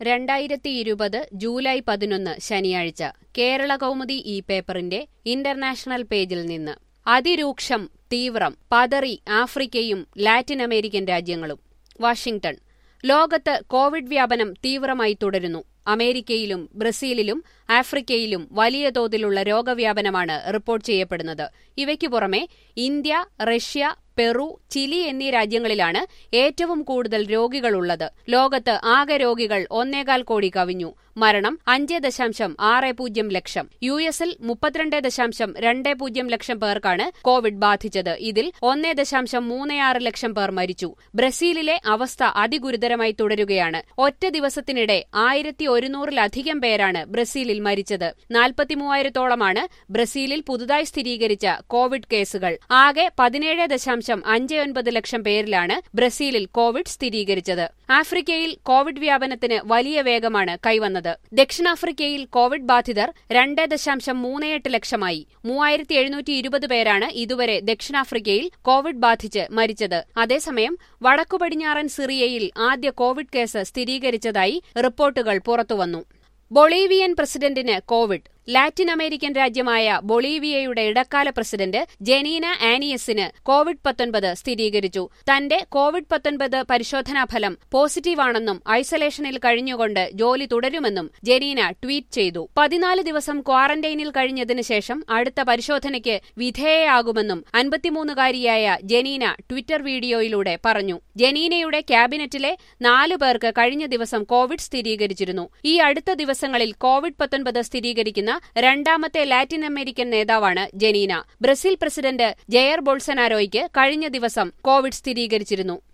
രണ്ടായിരത്തി ഇരുപത് ജൂലൈ പതിനൊന്ന് ശനിയാഴ്ച കേരള കൗമുദി ഈ പേപ്പറിന്റെ ഇന്റർനാഷണൽ പേജിൽ നിന്ന് അതിരൂക്ഷം തീവ്രം പതറി ആഫ്രിക്കയും ലാറ്റിൻ അമേരിക്കൻ രാജ്യങ്ങളും വാഷിംഗ്ടൺ ലോകത്ത് കോവിഡ് വ്യാപനം തീവ്രമായി തുടരുന്നു അമേരിക്കയിലും ബ്രസീലിലും ആഫ്രിക്കയിലും വലിയ തോതിലുള്ള രോഗവ്യാപനമാണ് റിപ്പോർട്ട് ചെയ്യപ്പെടുന്നത് ഇവയ്ക്കു പുറമെ ഇന്ത്യ റഷ്യ പെറു ചിലി എന്നീ രാജ്യങ്ങളിലാണ് ഏറ്റവും കൂടുതൽ രോഗികളുള്ളത് ലോകത്ത് ആകെ രോഗികൾ ഒന്നേകാൽ കോടി കവിഞ്ഞു മരണം അഞ്ച് ദശാംശം ആറ് പൂജ്യം ലക്ഷം യു എസിൽ മുപ്പത്തിരണ്ട് ദശാംശം രണ്ട് പൂജ്യം ലക്ഷം പേർക്കാണ് കോവിഡ് ബാധിച്ചത് ഇതിൽ ഒന്നേ ദശാംശം മൂന്ന് ആറ് ലക്ഷം പേർ മരിച്ചു ബ്രസീലിലെ അവസ്ഥ അതിഗുരുതരമായി തുടരുകയാണ് ഒറ്റ ദിവസത്തിനിടെ ആയിരത്തി ഒരുന്നൂറിലധികം പേരാണ് ബ്രസീലിൽ മരിച്ചത് നാൽപ്പത്തിമൂവായിരത്തോളമാണ് ബ്രസീലിൽ പുതുതായി സ്ഥിരീകരിച്ച കോവിഡ് കേസുകൾ ആകെ പതിനേഴ് ദശാംശം അഞ്ച് ഒൻപത് ലക്ഷം പേരിലാണ് ബ്രസീലിൽ കോവിഡ് സ്ഥിരീകരിച്ചത് ആഫ്രിക്കയിൽ കോവിഡ് വ്യാപനത്തിന് വലിയ വേഗമാണ് കൈവന്നത് ദക്ഷിണാഫ്രിക്കയിൽ കോവിഡ് ബാധിതർ രണ്ട് ദശാംശം മൂന്ന് എട്ട് ലക്ഷമായി മൂവായിരത്തി എഴുന്നൂറ്റി ഇരുപത് പേരാണ് ഇതുവരെ ദക്ഷിണാഫ്രിക്കയിൽ കോവിഡ് ബാധിച്ച് മരിച്ചത് അതേസമയം വടക്കു പടിഞ്ഞാറൻ സിറിയയിൽ ആദ്യ കോവിഡ് കേസ് സ്ഥിരീകരിച്ചതായി റിപ്പോർട്ടുകൾ പുറത്തുവന്നു ബൊളീവിയൻ പ്രസിഡന്റിന് കോവിഡ് ലാറ്റിൻ അമേരിക്കൻ രാജ്യമായ ബൊളീവിയയുടെ ഇടക്കാല പ്രസിഡന്റ് ജനീന ആനിയസിന് കോവിഡ് പത്തൊൻപത് സ്ഥിരീകരിച്ചു തന്റെ കോവിഡ് പത്തൊൻപത് പരിശോധനാ ഫലം പോസിറ്റീവാണെന്നും ഐസൊലേഷനിൽ കഴിഞ്ഞുകൊണ്ട് ജോലി തുടരുമെന്നും ജനീന ട്വീറ്റ് ചെയ്തു പതിനാല് ദിവസം ക്വാറന്റൈനിൽ കഴിഞ്ഞതിന് ശേഷം അടുത്ത പരിശോധനയ്ക്ക് വിധേയയാകുമെന്നും അൻപത്തിമൂന്നുകാരിയായ ജനീന ട്വിറ്റർ വീഡിയോയിലൂടെ പറഞ്ഞു ജനീനയുടെ ക്യാബിനറ്റിലെ നാലു പേർക്ക് കഴിഞ്ഞ ദിവസം കോവിഡ് സ്ഥിരീകരിച്ചിരുന്നു ഈ അടുത്ത ദിവസങ്ങളിൽ കോവിഡ് പത്തൊൻപത് സ്ഥിരീകരിക്കുന്ന രണ്ടാമത്തെ ലാറ്റിൻ അമേരിക്കൻ നേതാവാണ് ജനീന ബ്രസീൽ പ്രസിഡന്റ് ജയർ ബോൾസനാരോയ്ക്ക് കഴിഞ്ഞ ദിവസം കോവിഡ് സ്ഥിരീകരിച്ചിരുന്നു